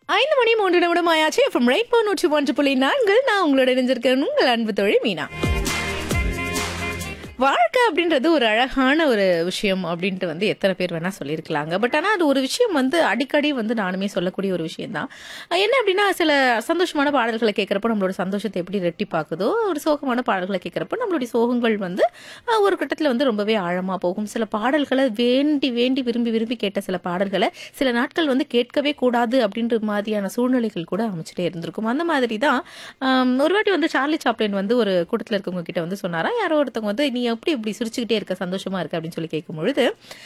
ஐந்து மணி மூன்று நிமிடம் ஆயாச்சு ஃப்ரம் ரைட் போ நூற்றி ஒன்று புள்ளி நான்கு நான் உங்களோட இணைஞ்சிருக்கேன் உங்கள் அன்பு தோழி மீனா வாழ்க்கை அப்படின்றது ஒரு அழகான ஒரு விஷயம் அப்படின்ட்டு வந்து எத்தனை பேர் வேணா சொல்லியிருக்கலாங்க பட் ஆனால் அது ஒரு விஷயம் வந்து அடிக்கடி வந்து நானுமே சொல்லக்கூடிய ஒரு விஷயம் தான் என்ன அப்படின்னா சில சந்தோஷமான பாடல்களை கேட்குறப்போ நம்மளோட சந்தோஷத்தை எப்படி ரெட்டி பார்க்குதோ ஒரு சோகமான பாடல்களை கேட்குறப்போ நம்மளுடைய சோகங்கள் வந்து அஹ், ஒரு கட்டத்தில் வந்து ரொம்பவே ஆழமாக போகும் சில பாடல்களை வேண்டி வேண்டி விரும்பி விரும்பி கேட்ட சில பாடல்களை சில நாட்கள் வந்து கேட்கவே கூடாது அப்படின்ற மாதிரியான சூழ்நிலைகள் கூட அமைச்சிட்டே இருந்திருக்கும் அந்த மாதிரி தான் ஆம், ஒரு வாட்டி வந்து சார்லி சாப்ளின் வந்து ஒரு கூட்டத்தில் இருக்கவங்க கிட்ட வந்து சொன்னாரா யாரோ ஒருத்தவங்க வந்து நீ எப்படி இப்படி சிரிச்சுக்கிட்டே இருக்க சந்தோஷமா இருக்க அப்படின்னு சொல்லி கேட்கும் பொழுது